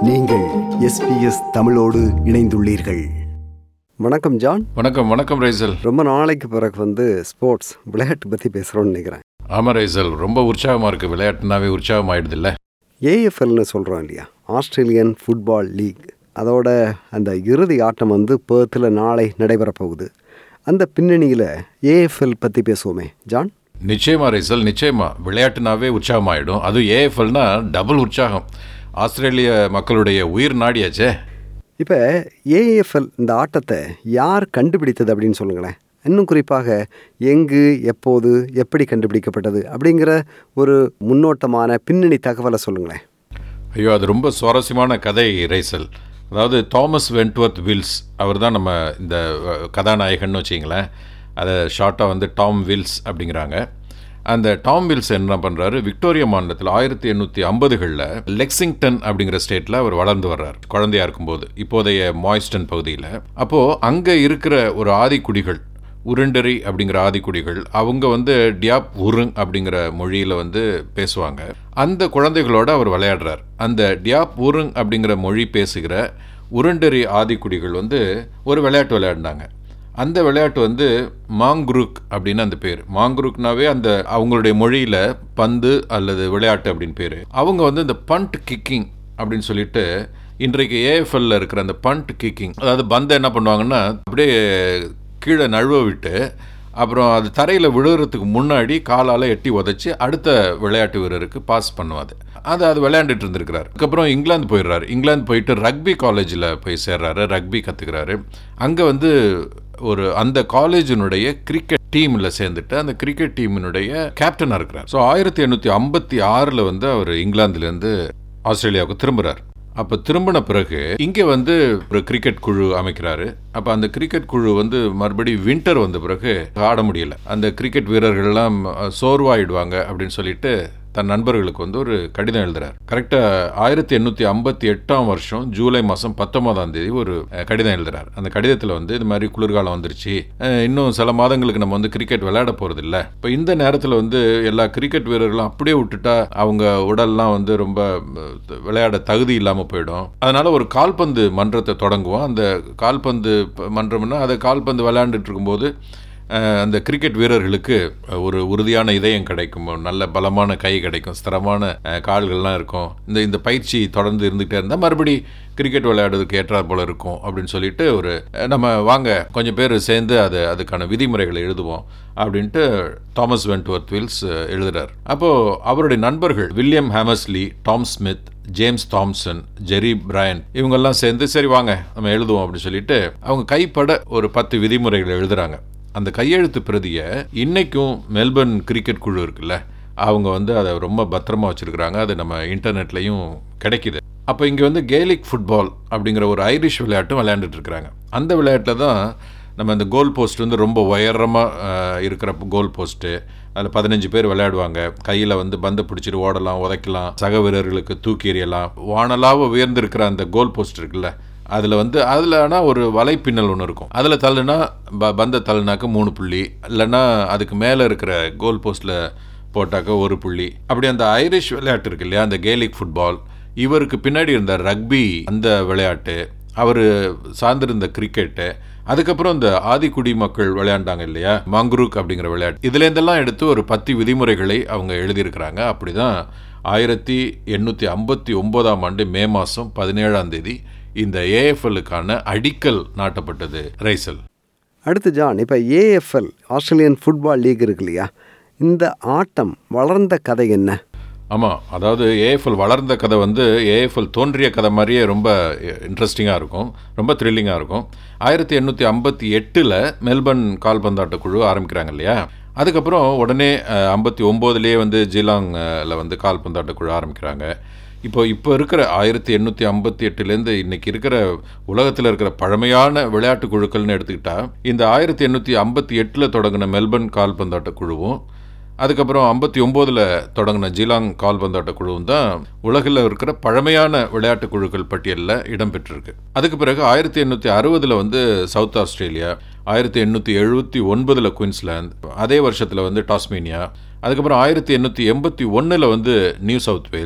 நீங்கள் எஸ்பிஎஸ் தமிழோடு இணைந்துள்ளீர்கள் வணக்கம் ஜான் வணக்கம் வணக்கம் ரைசல் ரொம்ப நாளைக்கு பிறகு வந்து ஸ்போர்ட்ஸ் விளையாட்டு பற்றி பேசுகிறோன்னு நினைக்கிறேன் ஆமாம் ரைசல் ரொம்ப உற்சாகமாக இருக்குது விளையாட்டுனாவே உற்சாகம் ஆயிடுதுல்ல ஏஎஃப்எல்னு சொல்கிறோம் இல்லையா ஆஸ்திரேலியன் ஃபுட்பால் லீக் அதோட அந்த இறுதி ஆட்டம் வந்து பேர்த்தில் நாளை நடைபெறப் போகுது அந்த பின்னணியில் ஏஎஃப்எல் பற்றி பேசுவோமே ஜான் நிச்சயமா ரைசல் நிச்சயமா விளையாட்டுனாவே உற்சாகமாயிடும் அதுவும் ஏஎஃப்எல்னா டபுள் உற்சாகம் ஆஸ்திரேலிய மக்களுடைய உயிர் நாடியாச்சே இப்போ ஏஎஃப்எல் இந்த ஆட்டத்தை யார் கண்டுபிடித்தது அப்படின்னு சொல்லுங்களேன் இன்னும் குறிப்பாக எங்கு எப்போது எப்படி கண்டுபிடிக்கப்பட்டது அப்படிங்கிற ஒரு முன்னோட்டமான பின்னணி தகவலை சொல்லுங்களேன் ஐயோ அது ரொம்ப சுவாரஸ்யமான கதை ரைசல் அதாவது தாமஸ் வென்ட்வர்த் வில்ஸ் அவர் தான் நம்ம இந்த அஹ், கதாநாயகன்னு வச்சிங்களேன் அதை ஷார்ட்டாக வந்து டாம் வில்ஸ் அப்படிங்கிறாங்க அந்த டாம் வில்ஸ் என்ன பண்ணுறாரு விக்டோரியா மாநிலத்தில் ஆயிரத்தி எண்ணூற்றி ஐம்பதுகளில் லெக்சிங்டன் அப்படிங்கிற ஸ்டேட்டில் அவர் வளர்ந்து வர்றார் குழந்தையா இருக்கும்போது இப்போதைய மாய்ஸ்டன் பகுதியில் அப்போது அங்கே இருக்கிற ஒரு ஆதிக்குடிகள் உருண்டரி அப்படிங்கிற ஆதிக்குடிகள் அவங்க வந்து டியாப் உருங் அப்படிங்கிற மொழியில் வந்து பேசுவாங்க அந்த குழந்தைகளோட அவர் விளையாடுறார் அந்த டியாப் உருங் அப்படிங்கிற மொழி பேசுகிற உருண்டரி ஆதிக்குடிகள் வந்து ஒரு விளையாட்டு விளையாடினாங்க அந்த விளையாட்டு வந்து மாங்குருக் அப்படின்னு அந்த பேர் மாங்குருக்னாவே அந்த அவங்களுடைய மொழியில் பந்து அல்லது விளையாட்டு அப்படின்னு பேர் அவங்க வந்து இந்த பண்ட் கிக்கிங் அப்படின்னு சொல்லிட்டு இன்றைக்கு ஏஎஃப்எல்ல இருக்கிற அந்த பண்ட் கிக்கிங் அதாவது பந்தை என்ன பண்ணுவாங்கன்னா அப்படியே கீழே நழுவ விட்டு அப்புறம் அது தரையில் விழுகிறதுக்கு முன்னாடி காலால் எட்டி உதைச்சி அடுத்த விளையாட்டு வீரருக்கு பாஸ் பண்ணுவாது அது அது விளையாண்டுட்டு இருந்திருக்கிறார் அதுக்கப்புறம் இங்கிலாந்து போயிடுறாரு இங்கிலாந்து போயிட்டு ரக்பி காலேஜில் போய் சேர்றாரு ரக்பி கற்றுக்கிறாரு அங்கே வந்து ஒரு அந்த காலேஜினுடைய கிரிக்கெட் டீமில் சேர்ந்துட்டு அந்த கிரிக்கெட் டீமினுடைய கேப்டனாக இருக்கிறார் ஸோ ஆயிரத்தி எண்ணூற்றி ஐம்பத்தி ஆறில் வந்து அவர் இங்கிலாந்துலேருந்து ஆஸ்திரேலியாவுக்கு திரும்புகிறார் அப்போ திரும்பின பிறகு இங்கே வந்து ஒரு கிரிக்கெட் குழு அமைக்கிறாரு அப்போ அந்த கிரிக்கெட் குழு வந்து மறுபடி வின்டர் வந்த பிறகு ஆட முடியல அந்த கிரிக்கெட் வீரர்கள்லாம் அஹ், சோர்வாயிடுவாங்க அப்படின்னு சொல்லிட்டு தன் நண்பர்களுக்கு வந்து ஒரு கடிதம் எழுதுறார் கரெக்டாக ஆயிரத்தி எண்ணூற்றி ஐம்பத்தி எட்டாம் வருஷம் ஜூலை மாதம் பத்தொன்பதாம் தேதி ஒரு அஹ், கடிதம் எழுதுறார் அந்த கடிதத்தில் வந்து இது மாதிரி குளிர்காலம் வந்துருச்சு அஹ், இன்னும் சில மாதங்களுக்கு நம்ம வந்து கிரிக்கெட் விளையாட போகிறது இல்லை இப்போ இந்த நேரத்தில் வந்து எல்லா கிரிக்கெட் வீரர்களும் அப்படியே விட்டுட்டா அவங்க உடல்லாம் வந்து ரொம்ப அஹ், விளையாட தகுதி இல்லாமல் போயிடும் அதனால ஒரு கால்பந்து மன்றத்தை தொடங்குவோம் அந்த கால்பந்து ப- மன்றம்னா அதை கால்பந்து விளையாண்டுட்டு இருக்கும்போது அஹ், அந்த கிரிக்கெட் வீரர்களுக்கு ஒரு உறுதியான இதயம் கிடைக்கும் ஒரு நல்ல பலமான கை கிடைக்கும் ஸ்திரமான அஹ், கால்கள்லாம் இருக்கும் இந்த இந்த பயிற்சி தொடர்ந்து இருந்துகிட்டே இருந்தால் மறுபடி கிரிக்கெட் விளையாடுறதுக்கு ஏற்றாற் போல இருக்கும் அப்படின்னு சொல்லிட்டு ஒரு அஹ், நம்ம வாங்க கொஞ்சம் பேர் சேர்ந்து அது அதுக்கான விதிமுறைகளை எழுதுவோம் அப்படின்ட்டு தாமஸ் வென்ட்வர்த் வில்ஸ் அஹ், எழுதுறார் அப்போது அவருடைய நண்பர்கள் William Hemsley Tom Smith James Thomson Jerry Bryan இவங்கெல்லாம் சேர்ந்து சரி வாங்க நம்ம எழுதுவோம் அப்படின்னு சொல்லிட்டு அவங்க கைப்பட ஒரு பத்து விதிமுறைகளை எழுதுறாங்க அந்த கையெழுத்து பிரதியை இன்னைக்கும் மெல்பர்ன் கிரிக்கெட் குழு இருக்குல்ல அவங்க வந்து அதை ரொம்ப பத்திரமா வச்சிருக்கிறாங்க அது நம்ம இன்டர்நெட்லையும் கிடைக்குது அப்போ இங்கே வந்து கேலிக் ஃபுட்பால் அப்படிங்கிற ஒரு ஐரிஷ் விளையாட்டும் விளையாண்டுட்டு இருக்கிறாங்க அந்த விளையாட்டில் தான் நம்ம இந்த கோல் போஸ்ட் வந்து ரொம்ப உயரமாக இருக்கிற கோல் போஸ்ட்டு அதில் பதினஞ்சு பேர் விளையாடுவாங்க கையில் வந்து பந்தை பிடிச்சிட்டு ஓடலாம் உதைக்கலாம் சக வீரர்களுக்கு தூக்கி எறியலாம் வானலாக உயர்ந்திருக்கிற அந்த கோல் போஸ்ட் இருக்குல்ல அதில் வந்து அதில் ஆனால் ஒரு வலைப்பின்னல் ஒன்று இருக்கும் அதில் தள்ளுனா ப பந்தை தள்ளுனாக்க மூணு புள்ளி இல்லைன்னா அதுக்கு மேலே இருக்கிற கோல் போஸ்ட்டில் போட்டாக்க ஒரு புள்ளி அப்படி அந்த ஐரிஷ் விளையாட்டு இருக்கு இல்லையா அந்த கேலிக் ஃபுட்பால் இவருக்கு பின்னாடி இருந்த ரக்பி அந்த விளையாட்டு அவர் சார்ந்திருந்த கிரிக்கெட்டு அதுக்கப்புறம் இந்த ஆதிக்குடி மக்கள் விளையாண்டாங்க இல்லையா மாங்குருக் அப்படிங்கிற விளையாட்டு இதுலேருந்தெல்லாம் எடுத்து ஒரு பத்து விதிமுறைகளை அவங்க எழுதியிருக்கிறாங்க அப்படிதான் ஆயிரத்தி எண்ணூற்றி ஐம்பத்தி ஒம்போதாம் ஆண்டு மே மாதம் பதினேழாம் தேதி இந்த ஏஎஃப்எல்லுக்கான அடிக்கல் நாட்டப்பட்டது ரைசல் அடுத்து ஜான் இப்போ ஏஎஃப்எல் ஆஸ்திரேலியன் ஃபுட்பால் லீக் இருக்கு இல்லையா இந்த ஆட்டம் வளர்ந்த கதை என்ன ஆமாம் அதாவது ஏஎஃப்எல் வளர்ந்த கதை வந்து ஏஎஃப்எல் தோன்றிய கதை மாதிரியே ரொம்ப இன்ட்ரெஸ்டிங்காக இருக்கும் ரொம்ப த்ரில்லிங்காக இருக்கும் ஆயிரத்தி எண்ணூற்றி ஐம்பத்தி எட்டில் மெல்பர்ன் கால்பந்தாட்ட குழு ஆரம்பிக்கிறாங்க இல்லையா அதுக்கப்புறம் உடனே ஐம்பத்தி ஒம்போதுலேயே வந்து ஜிலாங்கில் வந்து கால்பந்தாட்ட குழு ஆரம்பிக்கிறாங்க இப்போ இப்போ இருக்கிற ஆயிரத்தி எண்ணூற்றி ஐம்பத்தி எட்டுலேருந்து இன்னைக்கு இருக்கிற உலகத்தில் இருக்கிற பழமையான விளையாட்டு குழுக்கள்னு எடுத்துக்கிட்டா இந்த ஆயிரத்தி எண்ணூற்றி ஐம்பத்தி எட்டில் தொடங்கின மெல்பர்ன் கால்பந்தாட்ட குழுவும் அதுக்கப்புறம் ஐம்பத்தி ஒம்போதில் தொடங்கின ஜிலாங் கால்பந்தாட்ட குழுவும் தான் உலகில் இருக்கிற பழமையான விளையாட்டு குழுக்கள் பட்டியலில் இடம்பெற்றிருக்கு அதுக்கு பிறகு ஆயிரத்தி எண்ணூற்றி அறுபதில் வந்து சவுத் ஆஸ்திரேலியா ஆயிரத்தி எண்ணூற்றி எழுபத்தி ஒன்பதில் குயின்ஸ்லாந்து அதே வருஷத்தில் வந்து டாஸ்மேனியா அதுக்கப்புறம் ஆயிரத்தி எண்ணூற்றி எண்பத்தி ஒன்றில் வந்து நியூ சவுத் வேல்ஸ்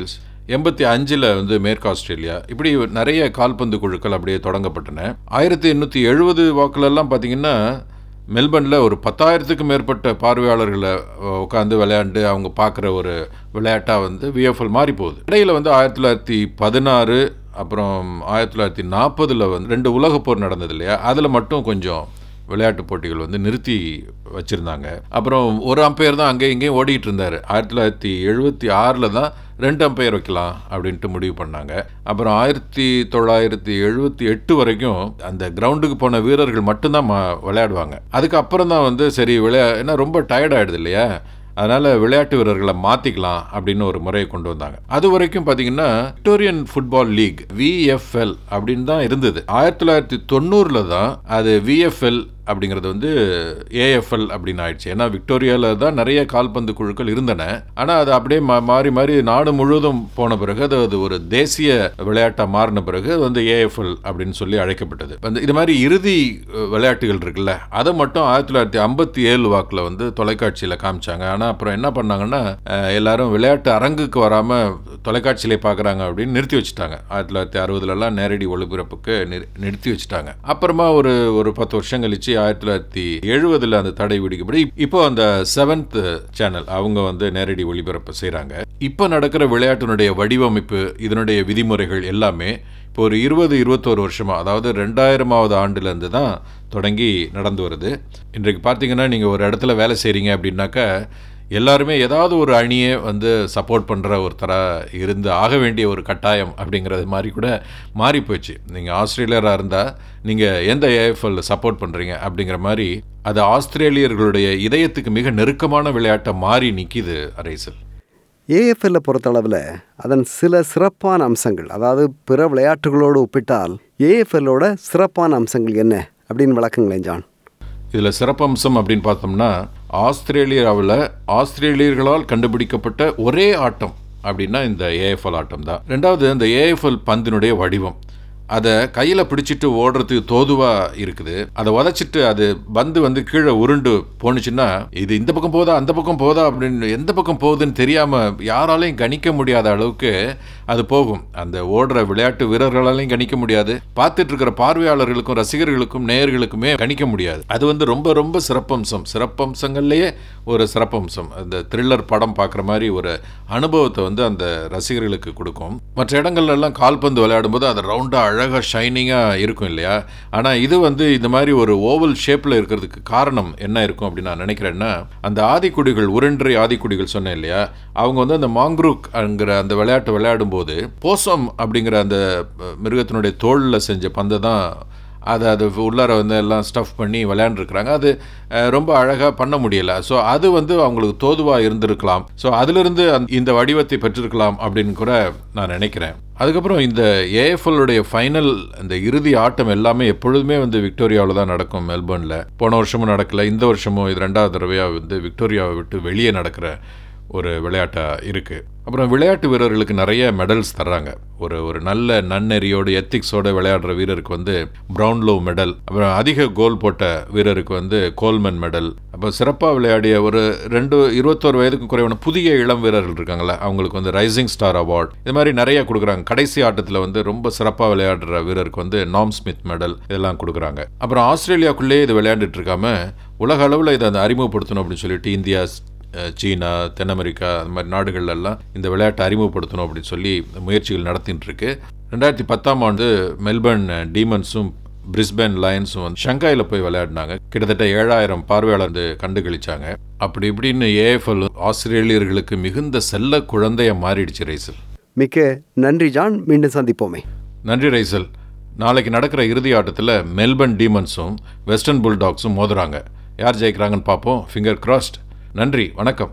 எண்பத்தி அஞ்சில் வந்து மேற்கு ஆஸ்திரேலியா இப்படி நிறைய கால்பந்து குழுக்கள் அப்படியே தொடங்கப்பட்டன ஆயிரத்தி எண்ணூற்றி எழுபது வாக்குலெல்லாம் பார்த்தீங்கன்னா மெல்பர்னில் ஒரு பத்தாயிரத்துக்கு மேற்பட்ட பார்வையாளர்களை உட்காந்து விளையாண்டு அவங்க பார்க்குற ஒரு விளையாட்டாக வந்து விஎஃப்எல் மாறி போகுது இடையில வந்து ஆயிரத்தி தொள்ளாயிரத்தி பதினாறு அப்புறம் ஆயிரத்தி தொள்ளாயிரத்தி நாற்பதில் வந்து ரெண்டு உலகப் போர் நடந்தது இல்லையா அதில் மட்டும் கொஞ்சம் விளையாட்டு போட்டிகள் வந்து நிறுத்தி வச்சுருந்தாங்க அப்புறம் ஒரு அம்பையர் தான் அங்கேயும் இங்கேயும் ஓடிட்டு இருந்தார் ஆயிரத்தி தொள்ளாயிரத்தி எழுபத்தி ஆறில் தான் ரெண்டு அம்பையர் வைக்கலாம் அப்படின்ட்டு முடிவு பண்ணாங்க அப்புறம் ஆயிரத்தி தொள்ளாயிரத்தி எழுபத்தி எட்டு வரைக்கும் அந்த கிரவுண்டுக்கு போன வீரர்கள் மட்டும்தான் ம- விளையாடுவாங்க அதுக்கப்புறம் தான் வந்து சரி விளையா ஏன்னா ரொம்ப டயர்ட் ஆகிடுது இல்லையா அதனால் விளையாட்டு வீரர்களை மாற்றிக்கலாம் அப்படின்னு ஒரு முறையை கொண்டு வந்தாங்க அது வரைக்கும் பார்த்தீங்கன்னா விக்டோரியன் ஃபுட்பால் லீக் விஎஃப்எல் அப்படின்னு தான் இருந்தது ஆயிரத்தி தொள்ளாயிரத்தி தொண்ணூறில் தான் அது விஎஃப்எல் அப்படிங்கிறது வந்து ஏஎஃப்எல் அப்படின்னு ஆயிடுச்சு ஏன்னா விக்டோரியாவில் தான் நிறைய கால்பந்து குழுக்கள் இருந்தன ஆனால் அது அப்படியே மா- மாறி மாறி நாடு முழுவதும் போன பிறகு அது அது ஒரு தேசிய விளையாட்டாக மாறின பிறகு அது வந்து ஏஎஃப்எல் அப்படின்னு சொல்லி அழைக்கப்பட்டது வந்து இது மாதிரி இறுதி அஹ், விளையாட்டுகள் இருக்குல்ல அதை மட்டும் ஆயிரத்தி தொள்ளாயிரத்தி ஐம்பத்தி ஏழு வாக்கில் வந்து தொலைக்காட்சியில் காமிச்சாங்க ஆனால் அப்புறம் என்ன பண்ணாங்கன்னா அஹ், எல்லாரும் விளையாட்டு அரங்குக்கு வராமல் தொலைக்காட்சியிலே பார்க்குறாங்க அப்படின்னு நிறுத்தி வச்சுட்டாங்க ஆயிரத்தி தொள்ளாயிரத்தி அறுபதுலலாம் நேரடி ஒளிபரப்புக்கு நிறு- நிறுத்தி வச்சுட்டாங்க அப்புறமா ஒரு ஒரு பத்து வருஷம் கழிச்சு ஆயிரத்தி தொள்ளாயிரத்தி எழுபதில் அந்த தடை விதிக்கப்படி இப்போ அந்த செவன்த் சேனல் அவங்க வந்து நேரடி ஒளிபரப்பு செய்கிறாங்க இப்போ நடக்கிற விளையாட்டினுடைய வடிவமைப்பு இதனுடைய விதிமுறைகள் எல்லாமே இப்போ ஒரு இருபது இருபத்தோரு வருஷமா அதாவது ரெண்டாயிரமாவது ஆண்டுலேருந்து தான் தொடங்கி நடந்து வருது இன்றைக்கு பார்த்தீங்கன்னா நீங்கள் ஒரு இடத்துல வேலை செய்கிறீங்க அப்படின்னாக்கா எல்லாருமே ஏதாவது ஒரு அணியை வந்து சப்போர்ட் பண்ணுற ஒருத்தராக இருந்து ஆக வேண்டிய ஒரு கட்டாயம் அப்படிங்கிறது மாதிரி கூட மாறி போச்சு நீங்கள் ஆஸ்திரேலியராக இருந்தால் நீங்கள் எந்த ஏஎஃப்எல் சப்போர்ட் பண்ணுறீங்க அப்படிங்கிற மாதிரி அது ஆஸ்திரேலியர்களுடைய இதயத்துக்கு மிக நெருக்கமான விளையாட்டை மாறி நிற்கிது அரேசல் ஏஎஃப்எல்ல பொறுத்தளவில் அதன் சில சிறப்பான அம்சங்கள் அதாவது பிற விளையாட்டுகளோடு ஒப்பிட்டால் ஏஎஃப்எல்லோட சிறப்பான அம்சங்கள் என்ன அப்படின்னு விளக்குங்களேன் ஜான் இதில் சிறப்பம்சம் அப்படின்னு பார்த்தோம்னா ஆஸ்திரேலியாவில் ஆஸ்திரேலியர்களால் கண்டுபிடிக்கப்பட்ட ஒரே ஆட்டம் அப்படின்னா இந்த ஏஎஃப்எல் ஆட்டம் தான் ரெண்டாவது இந்த ஏஎஃப்எல் பந்தினுடைய வடிவம் அதை கையில் பிடிச்சிட்டு ஓடுறதுக்கு தோதுவாக இருக்குது அதை உதச்சிட்டு அது பந்து வந்து கீழே உருண்டு போணுச்சுன்னா இது இந்த பக்கம் போதா அந்த பக்கம் போதா அப்படின்னு எந்த பக்கம் போகுதுன்னு தெரியாமல் யாராலையும் கணிக்க முடியாத அளவுக்கு அது போகும் அந்த ஓடுற விளையாட்டு வீரர்களாலையும் கணிக்க முடியாது பார்த்துட்டு இருக்கிற பார்வையாளர்களுக்கும் ரசிகர்களுக்கும் நேயர்களுக்குமே கணிக்க முடியாது அது வந்து ரொம்ப ரொம்ப சிறப்பம்சம் சிறப்பம்சங்கள்லேயே ஒரு சிறப்பம்சம் அந்த த்ரில்லர் படம் பார்க்குற மாதிரி ஒரு அனுபவத்தை வந்து அந்த ரசிகர்களுக்கு கொடுக்கும் மற்ற இடங்கள்ல எல்லாம் கால்பந்து விளையாடும்போது அது ரவுண்டாக அழகாக ஷைனிங்காக இருக்கும் இல்லையா ஆனால் இது வந்து இந்த மாதிரி ஒரு ஓவல் ஷேப்பில் இருக்கிறதுக்கு காரணம் என்ன இருக்கும் அப்படின்னு நான் நினைக்கிறேன்னா அந்த ஆதிக்குடிகள் உருண்டை ஆதிக்குடிகள் சொன்னேன் இல்லையா அவங்க வந்து அந்த மாங்க்ரூக்ங்கிற அந்த விளையாட்டு விளையாடும்போது போசம் அப்படிங்கிற அந்த அஹ், மிருகத்தினுடைய தோளில் செஞ்ச பந்தை தான் அதை அது உள்ளார வந்து எல்லாம் ஸ்டஃப் பண்ணி விளையாண்டுருக்குறாங்க அது அஹ், ரொம்ப அழகாக பண்ண முடியல ஸோ அது வந்து அவங்களுக்கு தோதுவாக இருந்திருக்கலாம் ஸோ அதிலிருந்து அந்த இந்த வடிவத்தை பெற்றிருக்கலாம் அப்படின்னு கூட நான் நினைக்கிறேன் அதுக்கப்புறம் இந்த ஏஎஃப்எல்லுடைய ஃபைனல் இந்த இறுதி ஆட்டம் எல்லாமே எப்பொழுதுமே வந்து விக்டோரியாவில் தான் நடக்கும் மெல்பர்னில் போன வருஷமும் நடக்கல இந்த வருஷமும் இது ரெண்டாவது தடவையாக வந்து விக்டோரியாவை விட்டு வெளியே நடக்கிற ஒரு விளையாட்டாக இருக்குது அப்புறம் விளையாட்டு வீரர்களுக்கு நிறைய மெடல்ஸ் தர்றாங்க ஒரு ஒரு நல்ல நன்னெறியோடு எத்திக்ஸோட விளையாடுற வீரருக்கு வந்து ப்ரௌன்லோ மெடல் அப்புறம் அதிக கோல் போட்ட வீரருக்கு வந்து கோல்மன் மெடல் அப்போ சிறப்பாக விளையாடிய ஒரு ரெண்டு இருபத்தோரு வயதுக்கு குறைவான புதிய இளம் வீரர்கள் இருக்காங்களே அவங்களுக்கு வந்து ரைசிங் ஸ்டார் அவார்ட் இது மாதிரி நிறைய கொடுக்குறாங்க கடைசி ஆட்டத்தில் வந்து ரொம்ப சிறப்பாக விளையாடுற வீரருக்கு வந்து நாம் ஸ்மித் மெடல் இதெல்லாம் கொடுக்குறாங்க அப்புறம் ஆஸ்திரேலியாக்குள்ளேயே இது விளையாண்டுட்டு இருக்காம உலக அளவில் இதை அந்த அறிமுகப்படுத்தணும் அப்படின்னு சொல்லிட்டு இந்தியா அஹ் சீனா தென் அமெரிக்கா அந்த மாதிரி நாடுகள்ல எல்லாம் இந்த விளையாட்டை அறிமுகப்படுத்தணும் அப்படின்னு சொல்லி முயற்சிகள் நடத்திட்டு இருக்கு ரெண்டாயிரத்தி பத்தாம் ஆண்டு மெல்பர்ன் டீமன்ஸும் பிரிஸ்பேன் லயன்ஸும் வந்து ஷங்காயில் போய் விளையாடினாங்க கிட்டத்தட்ட ஏழாயிரம் பார்வையாளர் வந்து கண்டுகளிச்சாங்க அப்படி இப்படின்னு ஏஎஃப்எல் ஆஸ்திரேலியர்களுக்கு மிகுந்த செல்ல குழந்தைய மாறிடுச்சு ரைசல் மிக்க நன்றி ஜான் மீண்டும் சந்திப்போமே நன்றி ரைசல் நாளைக்கு நடக்கிற இறுதி ஆட்டத்தில் மெல்பர்ன் டீமன்ஸும் வெஸ்டர்ன் புல்டாக்ஸும் மோதுறாங்க யார் ஜெயிக்கிறாங்கன்னு பார்ப்போம் ஃபிங்கர் கிராஸ்ட் நன்றி வணக்கம்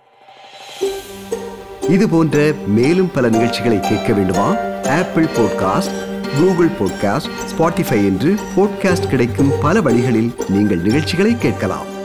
இது போன்ற மேலும் பல நிகழ்ச்சிகளை கேட்க வேண்டுமா Apple podcast Google podcast Spotify என்று பாட்காஸ்ட் கிடைக்கும் பல வழிகளில் நீங்கள் நிகழ்ச்சிகளை கேட்கலாம்